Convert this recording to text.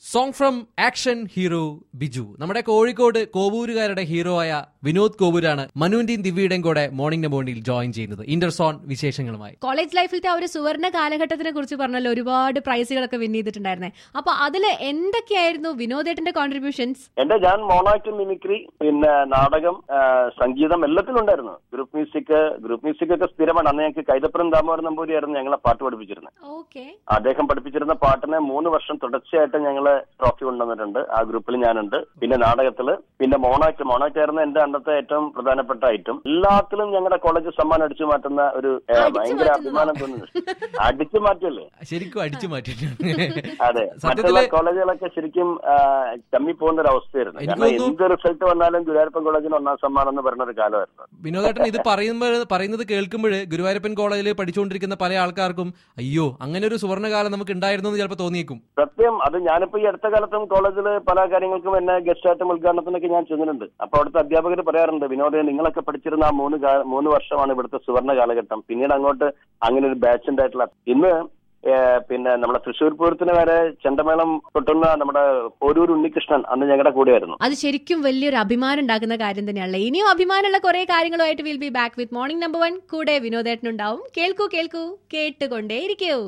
Song from action hero Biju നമ്മുടെ Kozhikode കോവൂരുകാരുടെ hero ആയ വിനോദ് കോവൂരാണ് മനുവിന്റെയും ദിവ്യയുടെയും കൂടെ മോർണിംഗ് മോർണിംഗ് ജോയിൻ ചെയ്യുന്നത് ഇന്റർസോൺ വിശേഷങ്ങളുമായി കോളേജ് ലൈഫിലത്തെ ആ ഒരു സുവർണ കാലഘട്ടത്തിനെ കുറിച്ച് പറഞ്ഞല്ലോ ഒരുപാട് പ്രൈസുകളൊക്കെ വിൻ ചെയ്തിട്ടുണ്ടായിരുന്നേ അപ്പൊ അതില് എന്തൊക്കെയായിരുന്നു വിനോദേട്ടന്റെ കോൺട്രിബ്യൂഷൻസ് എന്റെ ഞാൻ മോണാക്ട് മിമിക്രി പിന്നെ നാടകം ആ, സംഗീതം എല്ലാത്തിലും ഉണ്ടായിരുന്നു ഗ്രൂപ്പ് മ്യൂസിക് ഗ്രൂപ്പ് മ്യൂസിക് ഒക്കെ സ്ഥിരമാണ് അന്ന് ഞങ്ങൾക്ക് കൈതപ്പുറം ദാമോദരൻ നമ്പൂരിയായിരുന്നു ഞങ്ങളെ പാട്ട് പഠിപ്പിച്ചിരുന്നത് ഓക്കെ അദ്ദേഹം പഠിപ്പിച്ചിരുന്ന പാട്ടിനെ മൂന്ന് വർഷം തുടർച്ചയായിട്ട് ഞങ്ങള് ട്രോഫി കൊണ്ടുവന്നിട്ടുണ്ട് ആ ഗ്രൂപ്പിൽ ഞാനുണ്ട് പിന്നെ നാടകത്തില് പിന്നെ മോണാക്ട് മോണാക്ട് ആയിരുന്നു എന്റെ അന്നത്തെ ഏറ്റവും പ്രധാനപ്പെട്ട ഐറ്റം എല്ലാത്തിലും ഞങ്ങളുടെ കോളേജ് സമ്മാനം അടിച്ചു മാറ്റുന്ന ഒരു ഏ, അടിച്ചു ഭയങ്കര മാറ്റുന്നോ? അഭിമാനം തോന്നുന്നു അടിച്ചു മാറ്റല്ലേ ശരിക്കും അടിച്ചു മാറ്റിയിട്ടുണ്ട് അതെ സത്യത്തില് മറ്റുള്ള കോളേജുകളൊക്കെ ശരിക്കും ചമ്മി പോകുന്ന ഒരു അവസ്ഥയായിരുന്നു എനിക്ക് കാരണം തോന്നുന്നു- എന്ത് റിസൾട്ട് വന്നാലും ഗുരുവായൂരപ്പൻ കോളേജിന് ഒന്നാം സമ്മാനം എന്ന് പറഞ്ഞ ഒരു കാലമായിരുന്നു വിനോദേട്ടൻ ഇത് പറയുമ്പോൾ പറയുന്നത് കേൾക്കുമ്പോൾ ഗുരുവായൂരപ്പൻ കോളേജിൽ പഠിച്ചുകൊണ്ടിരിക്കുന്ന പല ആൾക്കാർക്കും അയ്യോ അങ്ങനെ ഒരു സുവർണ്ണകാലം നമുക്ക് ഉണ്ടായിരുന്നു എന്ന് ചിലപ്പോൾ തോന്നിയേക്കും സത്യം അത് ഞാനിപ്പോ ഈ അടുത്ത കാലത്തും കോളേജിൽ പല കാര്യങ്ങൾക്കും എന്നെ ഗസ്റ്റ് ആയിട്ടും ഉദ്ഘാടനത്തിനൊക്കെ ഞാൻ ചെന്നിട്ടുണ്ട് അപ്പൊ അവിടുത്തെ അധ്യാപകർ പറയാറുണ്ട് വിനോദേ നിങ്ങളൊക്കെ പഠിച്ചിരുന്ന ആ മൂന്ന് കാ- മൂന്ന് വർഷമാണ് ഇവിടുത്തെ സുവർണ്ണ കാലഘട്ടം പിന്നീട് അങ്ങോട്ട് അങ്ങനെ ഒരു ബാച്ച് ഉണ്ടായിട്ടുള്ള ഇന്ന് ഏഹ്, പിന്നെ നമ്മുടെ തൃശ്ശൂർ പൂരത്തിന് വരെ ചെണ്ടമേളം കൊട്ടുന്ന നമ്മുടെ പോരൂർ ഉണ്ണികൃഷ്ണൻ അന്ന് ഞങ്ങളുടെ കൂടെയായിരുന്നു അത് ശരിക്കും വലിയൊരു അഭിമാനം ഉണ്ടാക്കുന്ന കാര്യം തന്നെയാണല്ലോ ഇനിയും അഭിമാനമുള്ള കുറെ കാര്യങ്ങളുമായിട്ട് will be back with morning number one കൂടെ വിനോദേട്ടനുണ്ടാവും കേൾക്കൂ കേൾക്കൂ കേട്ടുകൊണ്ടേ ഇരിക്കൂ